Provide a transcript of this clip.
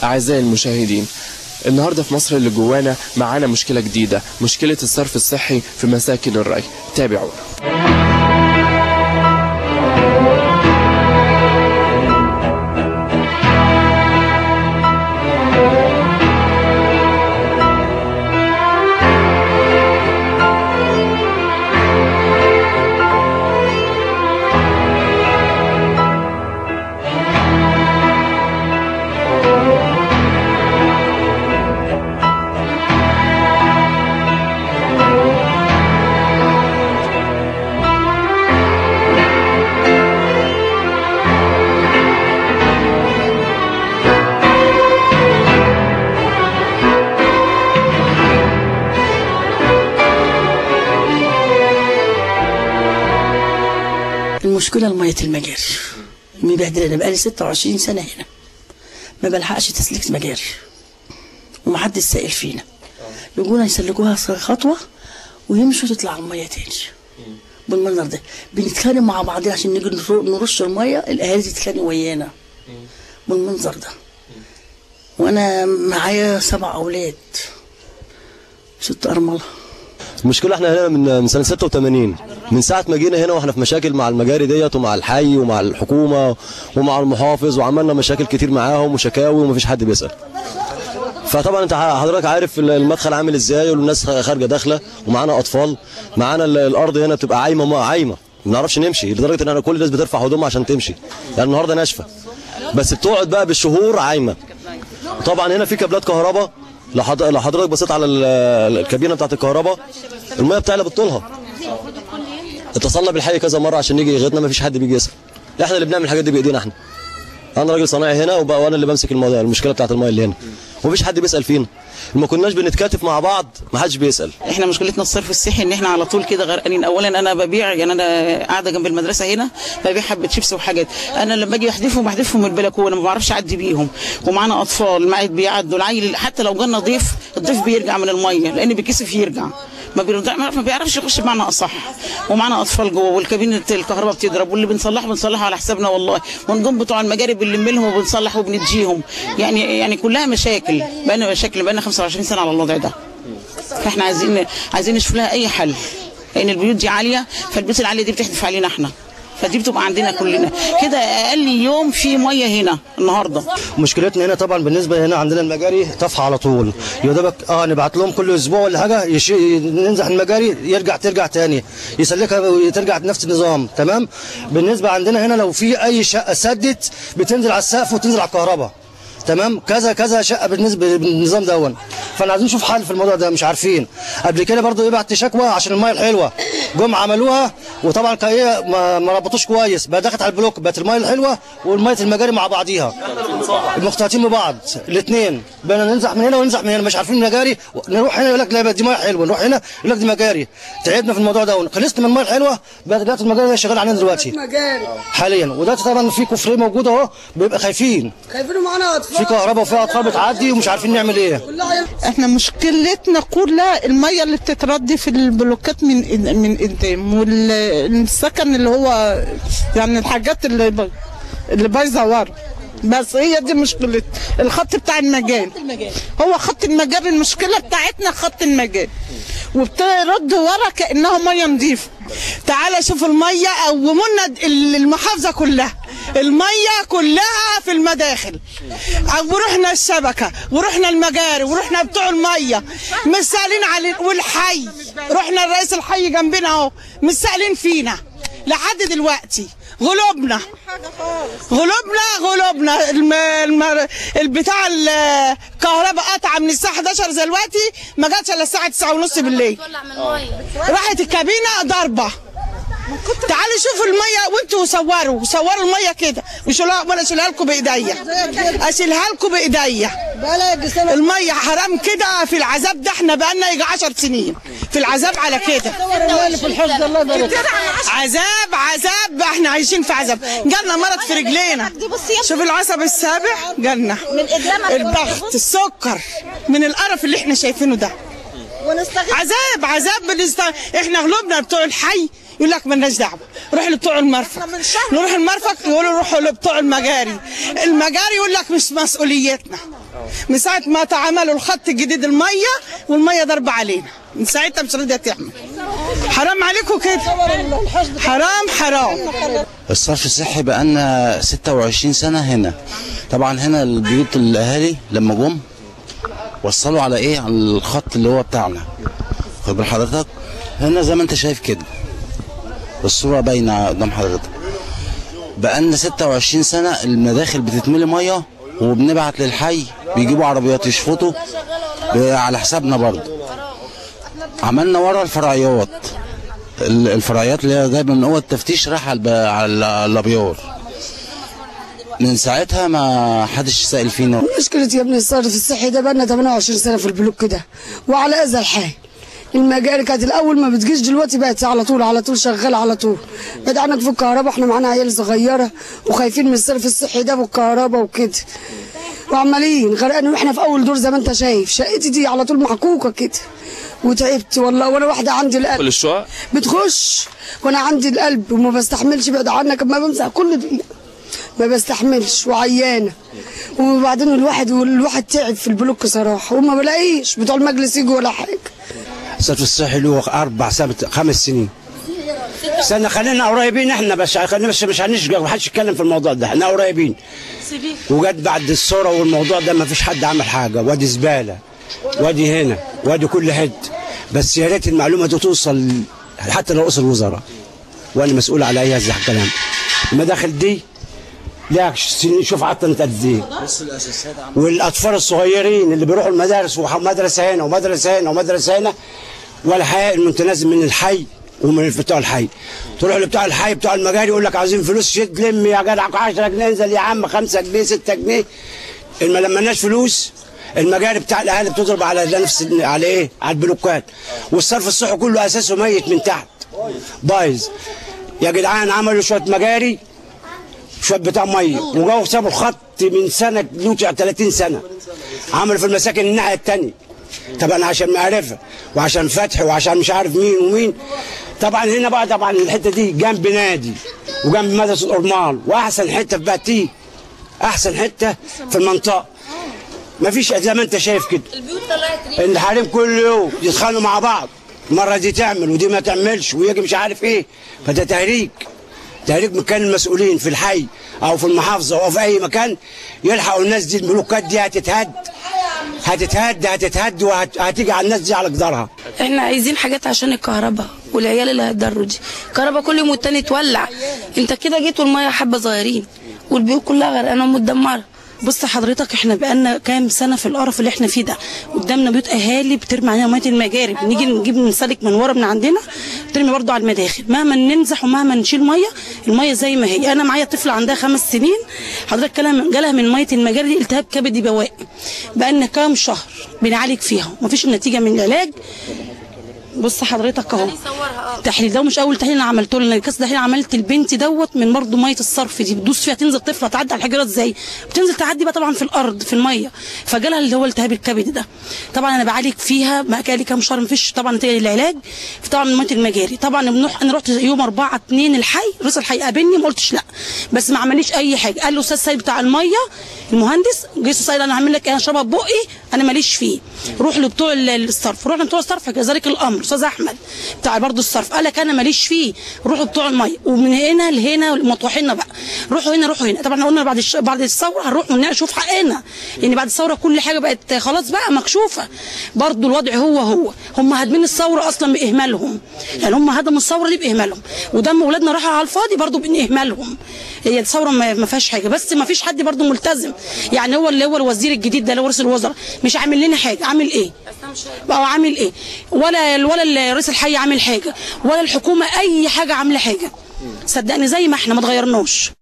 أعزائي المشاهدين النهارده في مصر اللي جوانا معانا مشكلة جديدة مشكلة الصرف الصحي في مساكن الري تابعونا المشكلة المية المجاري مبهدلة أنا بقالي 26 سنة هنا ما بلحقش تسليك مجاري ومحدش سائل فينا يجونا يسلكوها خطوة ويمشوا تطلع المية تاني بالمنظر ده بنتخانق مع بعضنا عشان نيجي نر- نرش المية الأهالي تتخانق ويانا بالمنظر ده وأنا معايا سبع أولاد ست أرملة المشكلة احنا هنا من من سنة 86 من ساعة ما جينا هنا واحنا في مشاكل مع المجاري ديت ومع الحي ومع الحكومة ومع المحافظ وعملنا مشاكل كتير معاهم وشكاوي ومفيش حد بيسأل فطبعا انت حضرتك عارف المدخل عامل ازاي والناس خارجه داخله ومعانا اطفال معانا ال- الارض هنا بتبقى عايمه ما عايمه ما بنعرفش نمشي لدرجه ان انا كل الناس بترفع هدومها عشان تمشي يعني النهارده ناشفه بس بتقعد بقى بالشهور عايمه طبعا هنا في كابلات كهرباء لو حض- لو حضرتك بصيت على ال- الكابينه بتاعت الكهرباء الميه بتعلى بالطولها اتصلنا بالحي كذا مره عشان نيجي يغيثنا ما فيش حد بيجي يسال احنا اللي بنعمل الحاجات دي بايدينا احنا انا راجل صنايعي هنا وبقى وانا اللي بمسك الموضوع المشكله بتاعت الميه اللي هنا ومفيش حد بيسال فينا ما كناش بنتكاتف مع بعض ما حدش بيسال احنا مشكلتنا الصرف الصحي ان احنا على طول كده غرقانين اولا انا ببيع يعني انا قاعده جنب المدرسه هنا ببيع حبه شيبس وحاجات انا لما باجي احذفهم بحذفهم من البلكونه ما بعرفش اعدي بيهم ومعانا اطفال معي بيعدوا العيل حتى لو جالنا ضيف الضيف بيرجع من الميه لان بيكسف يرجع ما بيرجع ما بيعرفش يخش بمعنى اصح ومعانا اطفال جوه والكابينه الكهرباء بتضرب واللي بنصلحه بنصلحه على حسابنا والله ونقوم بتوع المجاري بنلم لهم وبنصلح وبنديهم يعني يعني كلها مشاكل بقى مشاكل بقى 25 سنه على الوضع ده فاحنا عايزين عايزين نشوف لها اي حل لان البيوت دي عاليه فالبيوت العاليه دي بتحدف علينا احنا فدي بتبقى عندنا كلنا كده اقل يوم في ميه هنا النهارده مشكلتنا هنا طبعا بالنسبه هنا عندنا المجاري طفح على طول يا دوبك اه نبعت لهم كل اسبوع ولا حاجه يش... ننزح المجاري يرجع ترجع تاني يسلكها وترجع بنفس النظام تمام بالنسبه عندنا هنا لو في اي شقه سدت بتنزل على السقف وتنزل على الكهرباء تمام كذا كذا شقه بالنسبه بالنظام دون فاحنا عايزين نشوف حل في الموضوع ده مش عارفين قبل كده برضو يبعت شكوى عشان الميه الحلوه جم عملوها وطبعا كان ايه ما, ما ربطوش كويس بقى دخلت على البلوك بقت الميه الحلوه والميه المجاري مع بعضيها مختلطين ببعض الاثنين بقينا ننزح من هنا وننزح من هنا مش عارفين مجاري نروح هنا يقول لك لا دي ميه حلوه نروح هنا يقول لك دي مجاري تعبنا في الموضوع ده خلصت من الميه الحلوه بقت دلوقتي المجاري اللي شغال علينا دلوقتي حاليا وده طبعا في كفريه موجوده اهو بيبقى خايفين خايفين معانا اطفال في كهرباء وفي اطفال بتعدي ومش عارفين نعمل ايه احنا مشكلتنا كلها الميه اللي بتتردي في البلوكات من من قدام والسكن اللي هو يعني الحاجات اللي ب- اللي بايظه ورا بس هي دي مشكلة الخط بتاع المجال هو خط المجال المشكلة بتاعتنا خط المجال وبترد ورا كأنها مية نظيفة تعالى شوف المية قومونا المحافظة كلها المية كلها في المداخل ورحنا الشبكة ورحنا المجاري ورحنا بتوع المية مش سائلين على والحي رحنا الرئيس الحي جنبنا اهو مش سائلين فينا لحد دلوقتي غلوبنا غلوبنا غلوبنا الم... الم... البتاع الكهرباء قطع من الساعه 11 زي دلوقتي ما جاتش الا الساعه 9 ونص بالليل راحت الكابينه ضربه تعالوا شوفوا الميه وانتوا صوروا صوروا الميه كده وشيلوها وانا اشيلها لكم بايديا اشيلها لكم بايديا الميه حرام كده في العذاب ده احنا بقالنا يجي 10 سنين في العذاب على كده عذاب عذاب احنا عايشين في عذاب جالنا مرض في رجلينا شوف العصب السابع جالنا الضغط السكر من القرف اللي احنا شايفينه ده عذاب عذاب بنست... احنا غلوبنا بتوع الحي يقول لك مالناش دعوه روح لبتوع المرفق نروح المرفق يقولوا روحوا لبتوع المجاري المجاري يقول لك مش مسؤوليتنا من ساعه ما اتعملوا الخط الجديد الميه والميه ضرب علينا من ساعتها مش راضيه تعمل حرام عليكم كده حرام حرام الصرف الصحي بقالنا 26 سنة هنا طبعا هنا البيوت الأهالي لما جم وصلوا على إيه على الخط اللي هو بتاعنا خد بال حضرتك هنا زي ما أنت شايف كده الصورة باينة قدام حضرتك بقالنا 26 سنة المداخل بتتملي مية وبنبعت للحي بيجيبوا عربيات يشفطوا ب- على حسابنا برضه عملنا ورا الفرعيات ال- الفرعيات اللي هي دايما من اول التفتيش راح على الب- على الابيار من ساعتها ما حدش سائل فينا مشكلة يا ابني الصرف الصحي ده بقالنا 28 سنة في البلوك ده وعلى هذا الحال المجاري كانت الأول ما بتجيش دلوقتي بقت على طول على طول شغالة على طول بعد عنك في الكهرباء احنا معانا عيال صغيرة وخايفين من الصرف الصحي ده والكهرباء وكده وعمالين غرقانين واحنا في أول دور زي ما أنت شايف شقتي دي على طول محكوكة كده وتعبت والله وأنا واحدة عندي القلب كل الشقق بتخش وانا عندي القلب وما بستحملش بعد عنك ما بمسح كل دقيقه ما بستحملش وعيانه وبعدين الواحد والواحد تعب في البلوك صراحه وما بلاقيش بتوع المجلس يجوا ولا حاجه الصرف الصحي له اربع سبت خمس سنين استنى خلينا قريبين احنا بس خلينا بس مش هنشجع محدش يتكلم في الموضوع ده احنا قريبين وجت بعد الثوره والموضوع ده ما فيش حد عمل حاجه وادي زباله وادي هنا وادي كل حته بس يا ريت المعلومه دي توصل حتى لرئيس الوزراء وانا مسؤول على اي هذا الكلام المداخل دي لها سنين شوف عطلت قد ايه والاطفال الصغيرين اللي بيروحوا المدارس ومدرسه هنا ومدرسه هنا ومدرسه هنا ولا حقيقة المتنازل من الحي ومن بتوع الحي تروح لبتوع الحي بتوع المجاري يقول لك عايزين فلوس شد لم يا جدع 10 جنيه انزل يا عم 5 جنيه 6 جنيه ما لمناش فلوس المجاري بتاع الاهالي بتضرب على نفس على ايه على البلوكات والصرف الصحي كله اساسه ميت من تحت بايظ يا جدعان عملوا شويه مجاري شويه بتاع ميه وجاوا سابوا الخط من سنه دلوقتي 30 سنه عملوا في المساكن الناحيه الثانيه طبعا عشان معرفه وعشان فتح وعشان مش عارف مين ومين طبعا هنا بقى طبعا الحته دي جنب نادي وجنب مدرسه الأرمال واحسن حته في باتيه احسن حته في المنطقه مفيش زي ما انت شايف كده الحريم كل يوم يتخانقوا مع بعض مره دي تعمل ودي ما تعملش ويجي مش عارف ايه فده تهريج تهريج من كان المسؤولين في الحي او في المحافظه او في اي مكان يلحقوا الناس دي البلوكات دي هتتهد هتتهد هتتهد وهتيجي على الناس دي على جدارها احنا عايزين حاجات عشان الكهرباء والعيال اللي هيتضروا دي الكهرباء كل يوم والتاني تولع انت كده جيت والميه حبه صغيرين والبيوت كلها غرقانه ومتدمره بص حضرتك احنا بقالنا كام سنه في القرف اللي احنا فيه ده قدامنا بيوت اهالي بترمي علينا ميه المجاري بنيجي نجيب نسلك من ورا من عندنا ترمي برضو على المداخل مهما ننزح ومهما نشيل ميه الميه زي ما هي انا معايا طفله عندها خمس سنين حضرتك جالها جالها من ميه المجاري دي التهاب كبدي بواقي بقالنا كام شهر بنعالج فيها ومفيش نتيجه من العلاج بص حضرتك اهو تحليل ده مش اول تحليل انا عملته لنا الكاس ده عملت البنت دوت من برضه ميه الصرف دي بتدوس فيها تنزل طفله تعدي على الحجره ازاي بتنزل تعدي بقى طبعا في الارض في الميه فجالها اللي هو التهاب الكبد ده طبعا انا بعالج فيها بقى لي كام شهر مفيش طبعا نتيجه للعلاج طبعا ميه المجاري طبعا بنروح انا رحت يوم 4 2 الحي رئيس الحي قابلني ما قلتش لا بس ما عمليش اي حاجه قال له استاذ سيد بتاع الميه المهندس جه استاذ سيد انا هعمل لك ايه انا اشربها ببقي انا ماليش فيه روح لبتوع الصرف روح لبتوع الصرف كذلك الامر استاذ احمد بتاع برضه الصرف قال لك انا ماليش فيه روحوا بتوع الميه ومن هنا لهنا مطوحينا بقى روحوا هنا روحوا هنا طبعا قلنا بعد الش... بعد الثوره هنروح نشوف حقنا لان بعد الثوره كل حاجه بقت خلاص بقى مكشوفه برضه الوضع هو هو هم هادمين الثوره اصلا باهمالهم يعني هم هدموا الثوره دي باهمالهم ودم اولادنا راحوا على الفاضي برضه باهمالهم هي الثوره ما فيهاش حاجه بس ما فيش حد برضه ملتزم يعني هو اللي هو الوزير الجديد ده اللي هو رئيس الوزراء مش عامل لنا حاجه عامل ايه بقى عامل ايه ولا ولا رئيس الحي عامل حاجه ولا الحكومه اي حاجه عامله حاجه صدقني زي ما احنا ما اتغيرناش